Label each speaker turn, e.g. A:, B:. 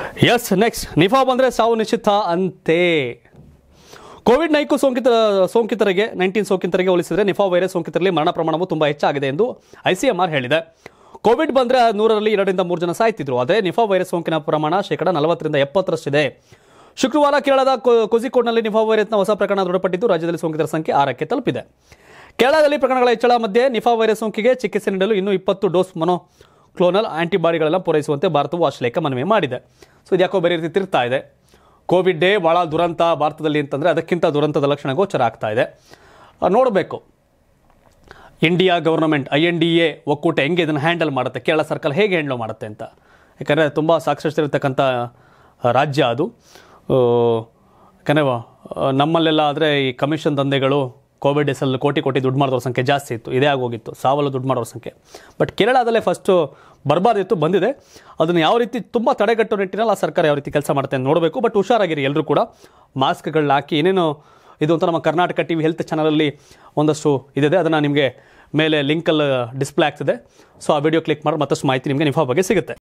A: S next Nipah ಬಂದರೆ ಸಾವು ನಿಶ್ಚಿತ ಅಂತೆ ಕೋವಿಡ್ ನೈಕು ಸೋಂಕಿತ ಸೋಂಕಿತರಿಗೆ ನೈನ್ಟೀನ್ ಸೋಂಕಿತರಿಗೆ ಹೋಲಿಸಿದರೆ ನಿಫಾ ವೈರಸ್ ಸೋಂಕಿತರಲ್ಲಿ ಮರಣ ಪ್ರಮಾಣವು ತುಂಬ ಹೆಚ್ಚಾಗಿದೆ ಎಂದು ಐಸಿಎಂಆರ್ ಹೇಳಿದೆ ಕೋವಿಡ್ ಬಂದರೆ ನೂರರಲ್ಲಿ ಎರಡರಿಂದ ಮೂರು ಜನ ಸಾಯ್ತಿದ್ರು ಆದರೆ ನಿಫಾ ವೈರಸ್ ಸೋಂಕಿನ ಪ್ರಮಾಣ ಶೇಕಡ ನಲವತ್ತರಿಂದ ಎಪ್ಪತ್ತರಷ್ಟಿದೆ ಶುಕ್ರವಾರ ಕೇರಳದ ಕೊ- ಕೋಝಿಕೋಡ್ನಲ್ಲಿ ನಿಫಾ ವೈರಸ್ನ ಹೊಸ ಪ್ರಕರಣ ದೃಢಪಟ್ಟಿದ್ದು ರಾಜ್ಯದಲ್ಲಿ ಸೋಂಕಿತರ ಸಂಖ್ಯೆ ಆರಕ್ಕೆ ತಲುಪಿದೆ ಕೇರಳದಲ್ಲಿ ಪ್ರಕರಣಗಳ ಹೆಚ್ಚಳ ಮಧ್ಯೆ ನಿಫಾ ವೈರಸ್ ಸೋಂಕಿಗೆ ಚಿಕಿತ್ಸೆ ನೀಡಲು ಇನ್ನೂ ಇಪ್ಪತ್ತು ಡೋಸ್ ಮನೋ ಕ್ಲೋನಲ್ ಆಂಟಿಬಾಡಿಗಳೆಲ್ಲ ಪೂರೈಸುವಂತೆ ಭಾರತವು ಆಸ್ಟ್ರೇಲಿಯಾಕ್ಕೆ ಮನವಿ ಮಾಡಿದೆ ಸೊ ಇದು ಯಾಕೋ ಬೇರೆ ರೀತಿ ತಿರ್ತಾ ಇದೆ ಕೋವಿಡ್ ಡೇ ಭಾಳ ದುರಂತ ಭಾರತದಲ್ಲಿ ಅಂತಂದರೆ ಅದಕ್ಕಿಂತ ದುರಂತದ ಲಕ್ಷಣ ಗೋಚರ ಆಗ್ತಾ ಇದೆ ಆ, ನೋಡಬೇಕು India government I N D A ಒಕ್ಕೂಟ ಹೆಂಗೆ ಇದನ್ನು ಹ್ಯಾಂಡಲ್ ಮಾಡುತ್ತೆ ಕೇರಳ ಸರ್ಕಾರ ಹೇಗೆ ಹ್ಯಾಂಡಲ್ ಮಾಡುತ್ತೆ ಅಂತ ಯಾಕಂದರೆ ತುಂಬ ಸಾಕ್ಷರತಿರ್ತಕ್ಕಂಥ ರಾಜ್ಯ ಅದು ಆ, ಯಾಕಂದರೆ ಆ, ನಮ್ಮಲ್ಲೆಲ್ಲ ಆದರೆ ಈ ಕಮಿಷನ್ ದಂಧೆಗಳು ಕೋವಿಡ್ ಡೇಸಲ್ಲಿ ಕೋಟಿ ಕೋಟಿ ದುಡ್ಡು ಮಾಡಿದವ್ರ ಸಂಖ್ಯೆ ಜಾಸ್ತಿ ಇತ್ತು ಇದೇ ಆಗೋಗಿತ್ತು ಸಾವಲ್ಲ ದುಡ್ಡು ಮಾಡೋರ ಸಂಖ್ಯೆ ಬಟ್ ಕೇರಳದಲ್ಲೇ ಫಸ್ಟು ಬರಬಾರ್ದಿತ್ತು ಬಂದಿದೆ ಅದನ್ನು ಯಾವ ರೀತಿ ತುಂಬ ತಡೆಗಟ್ಟೋ ನಿಟ್ಟಿನಲ್ಲಿ ಆ ಸರ್ಕಾರ ಯಾವ ರೀತಿ ಕೆಲಸ ಮಾಡುತ್ತೆ ಅಂತ ನೋಡಬೇಕು ಬಟ್ ಹುಷಾರಾಗಿರಿ ಎಲ್ಲರೂ ಕೂಡ ಮಾಸ್ಕ್ಗಳನ್ನ ಹಾಕಿ ಏನೇನು ಇದು ಅಂತ ನಮ್ಮ ಕರ್ನಾಟಕ ಟಿ ವಿ ಹೆಲ್ತ್ ಚಾನಲಲ್ಲಿ ಒಂದಷ್ಟು ಇದಿದೆ ಅದನ್ನು ನಿಮಗೆ ಮೇಲೆ ಲಿಂಕಲ್ಲಿ ಡಿಸ್ಪ್ಲೇ ಆಗ್ತಿದೆ ಸೊ ಆ ವಿಡಿಯೋ ಕ್ಲಿಕ್ ಮಾಡಿ ಮತ್ತಷ್ಟು ಮಾಹಿತಿ ನಿಮಗೆ ನಿಫಾ ಬಗ್ಗೆ ಸಿಗುತ್ತೆ